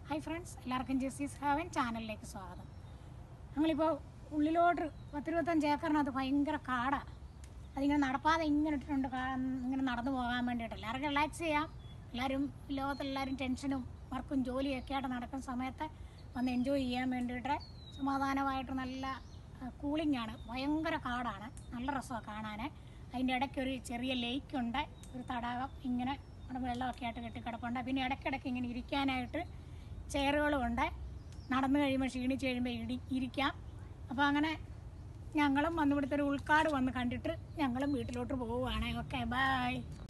hi friends എല്ലാവർക്കും ജെസ്സിസ് haven ചാനലിലേക്ക് സ്വാഗതം ഞങ്ങളിപ്പോൾ ഉള്ളിലോട്ട് പത്തിരുപത്തഞ്ച് ഏക്കറിനകത്ത് ഭയങ്കര കാടാണ് അതിങ്ങനെ നടപ്പാതെ ഇങ്ങനെ ഇട്ടിട്ടുണ്ട് കാ- ഇങ്ങനെ നടന്നു പോകാൻ വേണ്ടിയിട്ട് എല്ലാവർക്കും റിലാക്സ് ചെയ്യാം എല്ലാവരും ലോകത്തെല്ലാവരും ടെൻഷനും വർക്കും ജോലിയൊക്കെ ആയിട്ട് നടക്കുന്ന സമയത്ത് വന്ന് എൻജോയ് ചെയ്യാൻ വേണ്ടിയിട്ട് സമാധാനമായിട്ട് നല്ല കൂളിംഗ് ആണ് ഭയങ്കര കാടാണ് നല്ല രസമാണ് കാണാൻ അതിൻ്റെ ഇടയ്ക്ക് ഒരു ചെറിയ ലേക്കുണ്ട് ഒരു തടാകം ഇങ്ങനെ അവിടെ വെള്ളമൊക്കെ ആയിട്ട് കെട്ടിക്കിടപ്പുണ്ട് പിന്നെ ഇടയ്ക്കിടയ്ക്ക് ഇങ്ങനെ ഇരിക്കാനായിട്ട് ചെയറുകളും ഉണ്ട് നടന്നു കഴിയുമ്പോൾ ക്ഷീണിച്ച് കഴിയുമ്പോൾ ഇടി ഇരിക്കാം അപ്പോൾ അങ്ങനെ ഞങ്ങളും വന്ന് ഇവിടുത്തെ ഒരു ഉൾക്കാട് വന്ന് കണ്ടിട്ട് ഞങ്ങളും വീട്ടിലോട്ട് പോവുകയാണ് ഓക്കെ ബൈ